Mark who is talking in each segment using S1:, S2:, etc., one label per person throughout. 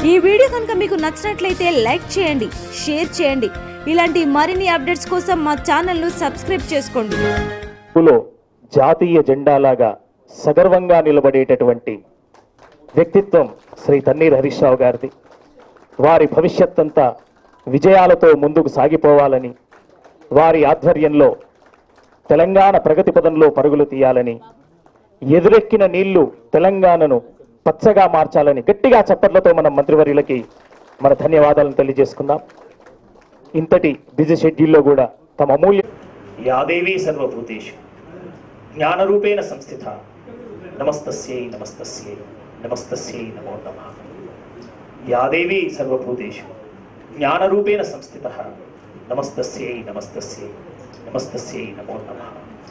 S1: ఈ వీడియో కనుక మీకు నచ్చినట్లయితే లైక్ చేయండి షేర్ చేయండి ఇలాంటి మరిన్ని అప్డేట్స్ కోసం మా ఛానల్ను సబ్స్క్రైబ్ చేసుకోండి
S2: లో జాతీయ జెండాలాగా సగర్వంగా నిలబడేటటువంటి వ్యక్తిత్వం శ్రీ తన్నీర్ హరీష్ రావు గారిది వారి భవిష్యత్ అంతా విజయాలతో ముందుకు సాగిపోవాలని వారి ఆధ్వర్యంలో తెలంగాణ ప్రగతి పదంలో పరుగులు తీయాలని ఎదురెక్కిన నీళ్లు తెలంగాణను పచ్చగా మార్చాలని గట్టిగా చప్పట్లతో మనం మంత్రివర్యులకి మన ధన్యవాదాలను తెలియజేసుకుందాం ఇంతటి బిజీ షెడ్యూల్లో కూడా తమ అమూల్య యాదేవీ సర్వభూతేషు జ్ఞానరూపేణ సంస్థిత నమస్తస్యై నమస్తస్యై నమస్తస్యై నమో నమ యాదేవీ సర్వభూతేషు జ్ఞానరూపేణ సంస్థిత నమస్తస్యై నమస్తస్యై నమస్తస్యై నమో నమ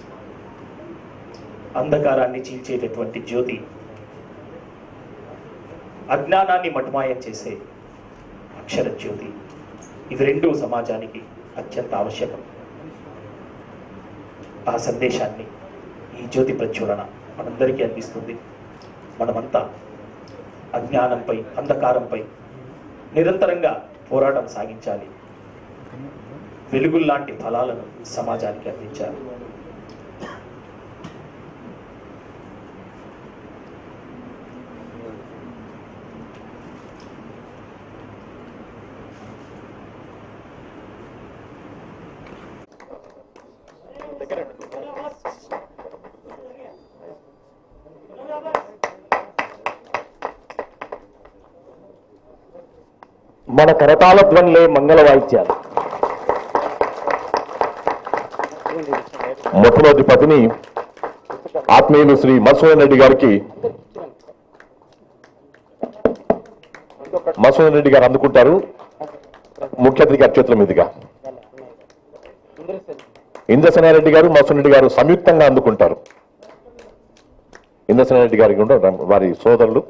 S2: అంధకారాన్ని చీల్చేటటువంటి జ్యోతి అజ్ఞానాన్ని మటుమాయం చేసే అక్షర జ్యోతి ఇవి రెండు సమాజానికి అత్యంత ఆవశ్యకం ఆ సందేశాన్ని ఈ జ్యోతి ప్రచురణ మనందరికీ అందిస్తుంది మనమంతా అజ్ఞానంపై అంధకారంపై నిరంతరంగా పోరాటం సాగించాలి వెలుగుల్లాంటి ఫలాలను సమాజానికి అందించాలి మన కరతాళ ధ్వనులే మంగళ వాయిద్యాలు
S3: మొట్టమొదటి పతిని ఆత్మీయులు శ్రీ మధుసూదన్ రెడ్డి గారికి మధుసూదన్ రెడ్డి గారు అందుకుంటారు ముఖ్య అతిథి గారి చేతుల మీదుగా ఇంద్రసేనారెడ్డి గారు మధుసూదన్ రెడ్డి గారు సంయుక్తంగా అందుకుంటారు ఇంద్రసేనారెడ్డి గారికి కూడా వారి సోదరులు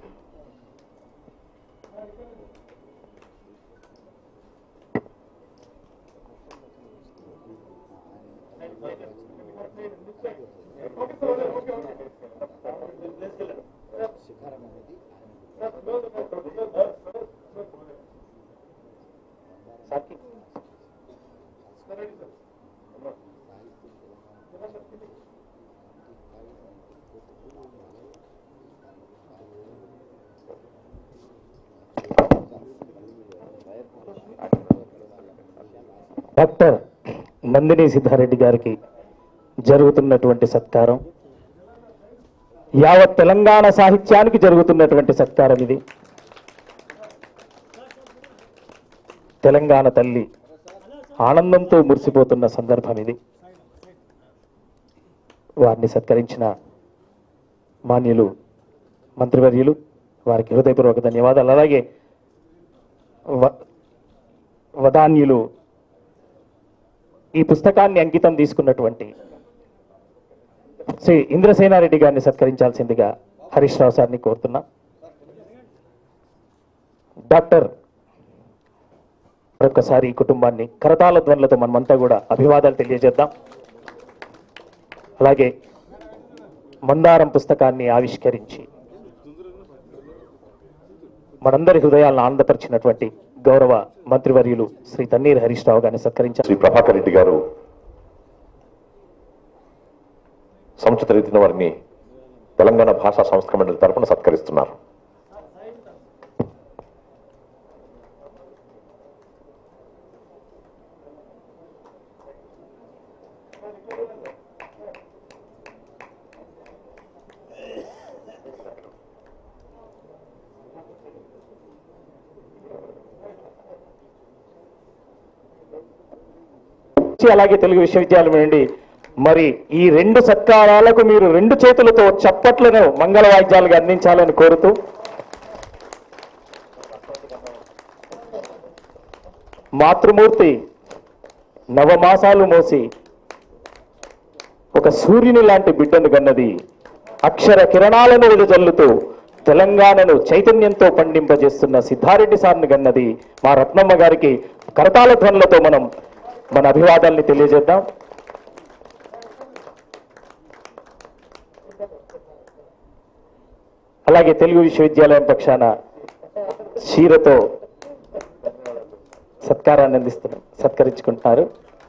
S2: డాక్టర్ నందిని సిద్ధారెడ్డి గారికి జరుగుతున్నటువంటి సత్కారం యావత్ తెలంగాణ సాహిత్యానికి జరుగుతున్నటువంటి సత్కారం ఇది తెలంగాణ తల్లి ఆనందంతో మురిసిపోతున్న సందర్భం ఇది వారిని సత్కరించిన మాన్యులు మంత్రివర్యులు వారికి హృదయపూర్వక ధన్యవాదాలు అలాగే వ- వదాన్యులు ఈ పుస్తకాన్ని అంకితం తీసుకున్నటువంటి శ్రీ ఇంద్రసేనారెడ్డి గారిని సత్కరించాల్సిందిగా హరీష్ రావు సార్ని కోరుతున్నా డాక్టర్ మరొకసారి ఈ కుటుంబాన్ని కరతాళ ధ్వనులతో మనమంతా కూడా అభివాదాలు తెలియజేద్దాం అలాగే మందారం పుస్తకాన్ని ఆవిష్కరించి మనందరి హృదయాలను ఆనందపరిచినటువంటి గౌరవ మంత్రివర్యులు శ్రీ తన్నీర్ హరీష్ రావు గారిని సత్కరించారు
S3: శ్రీ ప్రభాకర్ రెడ్డి గారు సముచిత రీతిన వారిని తెలంగాణ భాషా సంస్కరణ మండలి తరపున సత్కరిస్తున్నారు
S2: అలాగే తెలుగు విశ్వవిద్యాలయం నుండి మరి ఈ రెండు సత్కారాలకు మీరు రెండు చేతులతో చప్పట్లను మంగళ వాయిద్యాలుగా అందించాలని కోరుతూ మాతృమూర్తి నవమాసాలు మోసి ఒక సూర్యుని లాంటి బిడ్డను గన్నది అక్షర కిరణాలను వెదజల్లుతూ తెలంగాణను చైతన్యంతో పండింపజేస్తున్న సిద్ధారెడ్డి సార్ని గన్నది మా రత్నమ్మ గారికి కరతాళ ధ్వనులతో మనం మన అభివాదాల్ని తెలియజేద్దాం అలాగే తెలుగు విశ్వవిద్యాలయం పక్షాన క్షీరతో సత్కారాన్ని అందిస్తున్నారు సత్కరించుకుంటున్నారు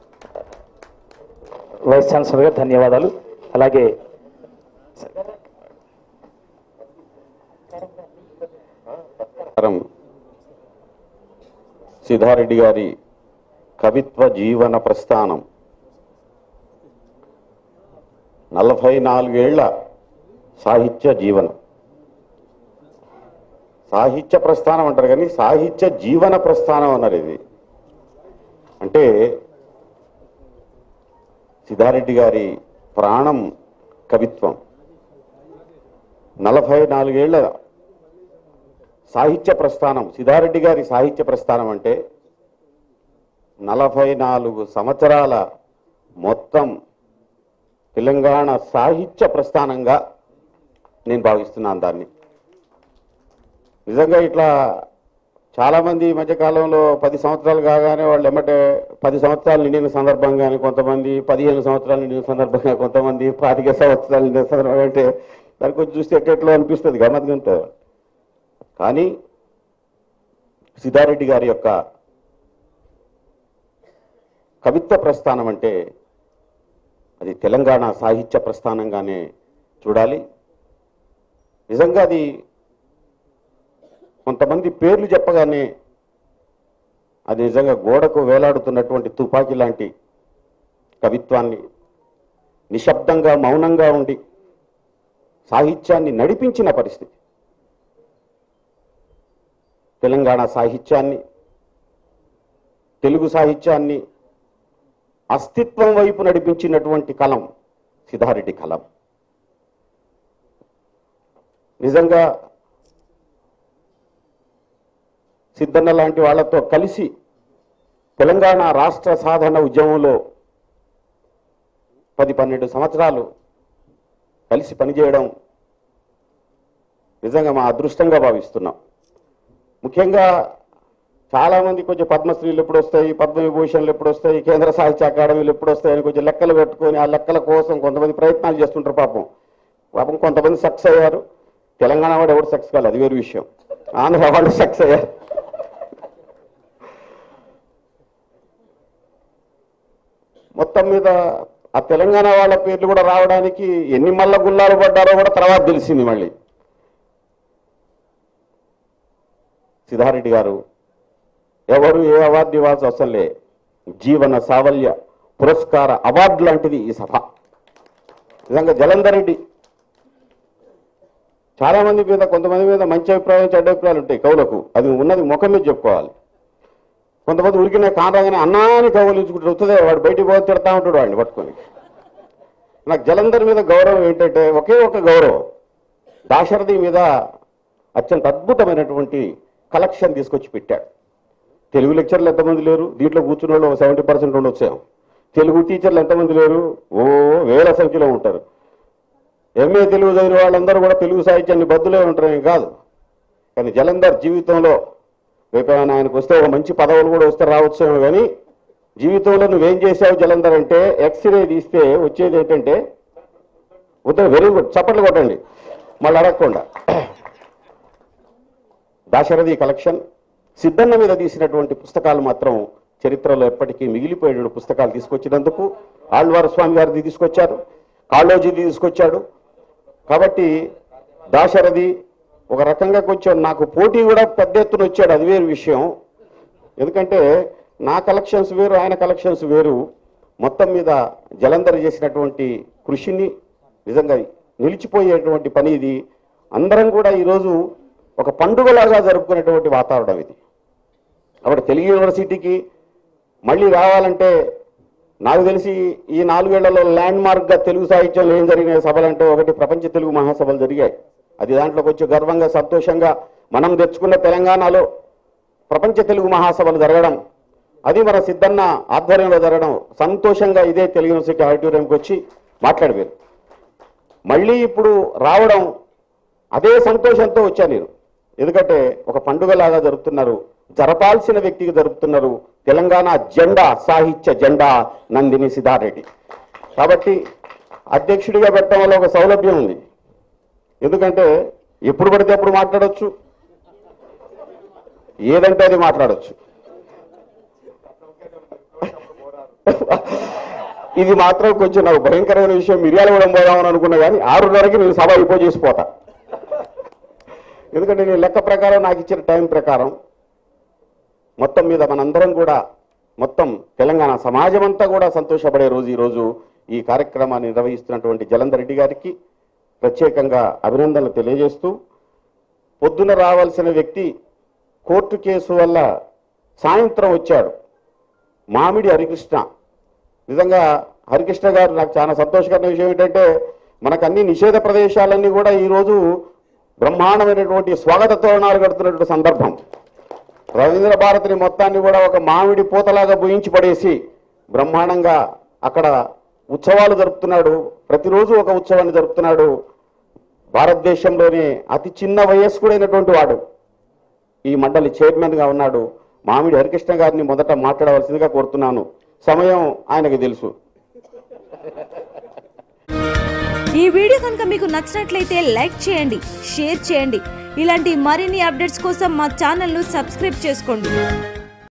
S2: వైస్ ఛాన్సలర్ గారు ధన్యవాదాలు అలాగే
S4: నమస్కారం సిద్ధారెడ్డి గారి కవిత్వ జీవన ప్రస్థానం నలభై నాలుగేళ్ల సాహిత్య జీవనం సాహిత్య ప్రస్థానం అంటారు కానీ సాహిత్య జీవన ప్రస్థానం అన్నారు ఇది అంటే సిద్ధారెడ్డి గారి ప్రాణం కవిత్వం నలభై నాలుగేళ్ల సాహిత్య ప్రస్థానం సిద్ధారెడ్డి గారి సాహిత్య ప్రస్థానం అంటే నలభై నాలుగు సంవత్సరాల మొత్తం తెలంగాణ సాహిత్య ప్రస్థానంగా నేను భావిస్తున్నాను దాన్ని నిజంగా ఇట్లా చాలామంది ఈ మధ్యకాలంలో పది సంవత్సరాలు కాగానే వాళ్ళు ఎమ్మటే పది సంవత్సరాలు నిండిన సందర్భంగానే కొంతమంది పదిహేను సంవత్సరాలు నిండిన సందర్భంగా కొంతమంది పాతిక సంవత్సరాలు నిండిన సందర్భంగా అంటే దానికి కొంచెం చూస్తే ఎట్టెట్లో అనిపిస్తుంది గమ్మత్తుగా కానీ సిద్ధారెడ్డి గారి యొక్క కవిత్వ ప్రస్థానం అంటే అది తెలంగాణ సాహిత్య ప్రస్థానంగానే చూడాలి నిజంగా అది కొంతమంది పేర్లు చెప్పగానే అది నిజంగా గోడకు వేలాడుతున్నటువంటి తుపాకీ లాంటి కవిత్వాన్ని నిశ్శబ్దంగా మౌనంగా ఉండి సాహిత్యాన్ని నడిపించిన పరిస్థితి తెలంగాణ సాహిత్యాన్ని తెలుగు సాహిత్యాన్ని అస్తిత్వం వైపు నడిపించినటువంటి కలం సిద్ధారెడ్డి కలం నిజంగా సిద్ధన్న లాంటి వాళ్ళతో కలిసి తెలంగాణ రాష్ట్ర సాధన ఉద్యమంలో పది పన్నెండు సంవత్సరాలు కలిసి పనిచేయడం నిజంగా మా అదృష్టంగా భావిస్తున్నాం ముఖ్యంగా చాలా మంది కొంచెం పద్మశ్రీలు ఎప్పుడు వస్తాయి పద్మవిభూషణలు ఎప్పుడు వస్తాయి కేంద్ర సాహిత్య అకాడమీలు ఎప్పుడు వస్తాయి అని కొంచెం లెక్కలు పెట్టుకొని ఆ లెక్కల కోసం కొంతమంది ప్రయత్నాలు చేస్తుంటారు పాపం పాపం కొంతమంది సక్సెస్ అయ్యారు తెలంగాణ వాడు ఎవరు సక్సెస్ కాలేదు అది వేరు విషయం ఆంధ్ర వాళ్ళు సక్సెస్ అయ్యారు మొత్తం మీద ఆ తెలంగాణ వాళ్ళ పేర్లు కూడా రావడానికి ఎన్ని మల్ల గుల్లాలు పడ్డారో కూడా తర్వాత తెలిసింది మళ్ళీ సిద్ధారెడ్డి గారు ఎవరు ఏ అవార్డు ఇవ్వాల్సిన అవసరం లే జీవన సావల్య పురస్కార అవార్డు లాంటిది ఈ సభ నిజంగా జలంధర్ రెడ్డి చాలా మంది మీద కొంతమంది మీద మంచి అభిప్రాయం చెడ్డ అభిప్రాయాలు ఉంటాయి కవులకు అది ఉన్నది ముఖం మీద చెప్పుకోవాలి కొంతమంది ఉరికిన కానరాగానే అన్నాని కౌలించుకుంటాడు వస్తుందే వాడు బయటికి పోతే తిడతా ఉంటాడు వాడిని పట్టుకొని నాకు జలంధర్ మీద గౌరవం ఏంటంటే ఒకే ఒక గౌరవం దాశరథి మీద అత్యంత అద్భుతమైనటువంటి కలెక్షన్ తీసుకొచ్చి పెట్టాడు తెలుగు లెక్చర్లు ఎంతమంది లేరు దీంట్లో కూర్చున్న వాళ్ళు సెవెంటీ పర్సెంట్ ఉండొచ్చాం తెలుగు టీచర్లు ఎంతమంది లేరు ఓ వేల సంఖ్యలో ఉంటారు ఎంఏ తెలుగు చదివిన వాళ్ళందరూ కూడా తెలుగు సాహిత్యాన్ని బద్దులే ఉంటారని కాదు కానీ జలంధర్ జీవితంలో రేపు ఏమైనా ఆయనకు వస్తే ఒక మంచి పదవులు కూడా వస్తే రావచ్చేమో కానీ జీవితంలో నువ్వేం చేసావు జలంధర్ అంటే ఎక్స్రే తీస్తే వచ్చేది ఏంటంటే ఉత్తర వెరీ గుడ్ చప్పట్లు కొట్టండి మళ్ళీ అడగకుండా దాశరథి కలెక్షన్ సిద్ధన్న మీద తీసినటువంటి పుస్తకాలు మాత్రం చరిత్రలో ఎప్పటికీ మిగిలిపోయిన పుస్తకాలు తీసుకొచ్చినందుకు ఆళ్వార స్వామి గారిది తీసుకొచ్చారు కాళోజీది తీసుకొచ్చాడు కాబట్టి దాశరథి ఒక రకంగా కొంచెం నాకు పోటీ కూడా పెద్ద ఎత్తున వచ్చాడు అది వేరు విషయం ఎందుకంటే నా కలెక్షన్స్ వేరు ఆయన కలెక్షన్స్ వేరు మొత్తం మీద జలంధర్ చేసినటువంటి కృషిని నిజంగా నిలిచిపోయేటువంటి పని ఇది అందరం కూడా ఈరోజు ఒక పండుగలాగా జరుపుకునేటువంటి వాతావరణం ఇది కాబట్టి తెలుగు యూనివర్సిటీకి మళ్ళీ రావాలంటే నాకు తెలిసి ఈ నాలుగేళ్లలో ల్యాండ్ మార్క్గా తెలుగు సాహిత్యంలో ఏం జరిగిన సభలంటే ఒకటి ప్రపంచ తెలుగు మహాసభలు జరిగాయి అది దాంట్లో కొంచెం గర్వంగా సంతోషంగా మనం తెచ్చుకున్న తెలంగాణలో ప్రపంచ తెలుగు మహాసభలు జరగడం అది మన సిద్ధన్న ఆధ్వర్యంలో జరగడం సంతోషంగా ఇదే తెలుగు యూనివర్సిటీ ఆడిటోరియంకి వచ్చి మాట్లాడిపోయారు మళ్ళీ ఇప్పుడు రావడం అదే సంతోషంతో వచ్చా నేను ఎందుకంటే ఒక పండుగలాగా జరుపుతున్నారు జరపాల్సిన వ్యక్తికి జరుపుతున్నారు తెలంగాణ జెండా సాహిత్య జెండా నందిని సిద్ధారెడ్డి కాబట్టి అధ్యక్షుడిగా పెట్టడం వల్ల ఒక సౌలభ్యం ఉంది ఎందుకంటే ఎప్పుడు పడితే అప్పుడు మాట్లాడొచ్చు ఏదంటే అది మాట్లాడొచ్చు ఇది మాత్రం కొంచెం నాకు భయంకరమైన విషయం మిరియాలు కూడా పోదామని అనుకున్నా కానీ ఆరున్నరకి నేను సభ అయిపో చేసిపోతా ఎందుకంటే నేను లెక్క ప్రకారం నాకు ఇచ్చిన టైం ప్రకారం మొత్తం మీద మనందరం కూడా మొత్తం తెలంగాణ సమాజం అంతా కూడా సంతోషపడే రోజు ఈ రోజు ఈ కార్యక్రమాన్ని నిర్వహిస్తున్నటువంటి జలంధర్ రెడ్డి గారికి ప్రత్యేకంగా అభినందనలు తెలియజేస్తూ పొద్దున రావాల్సిన వ్యక్తి కోర్టు కేసు వల్ల సాయంత్రం వచ్చాడు మామిడి హరికృష్ణ నిజంగా హరికృష్ణ గారు నాకు చాలా సంతోషకరమైన విషయం ఏంటంటే మనకు అన్ని నిషేధ ప్రదేశాలన్నీ కూడా ఈరోజు బ్రహ్మాండమైనటువంటి స్వాగత తోరణాలు కడుతున్నటువంటి సందర్భం రవీంద్ర భారతిని మొత్తాన్ని కూడా ఒక మామిడి పూతలాగా బుయించి పడేసి బ్రహ్మాండంగా అక్కడ ఉత్సవాలు జరుపుతున్నాడు ప్రతిరోజు ఒక ఉత్సవాన్ని జరుపుతున్నాడు భారతదేశంలోనే అతి చిన్న వయస్కుడైనటువంటి వాడు ఈ మండలి చైర్మన్ గా ఉన్నాడు మామిడి హరికృష్ణ గారిని మొదట మాట్లాడవలసిందిగా కోరుతున్నాను సమయం ఆయనకు తెలుసు
S1: ఈ వీడియో కనుక మీకు నచ్చినట్లయితే లైక్ చేయండి షేర్ చేయండి ఇలాంటి మరిన్ని అప్డేట్స్ కోసం మా ఛానల్ను సబ్స్క్రైబ్ చేసుకోండి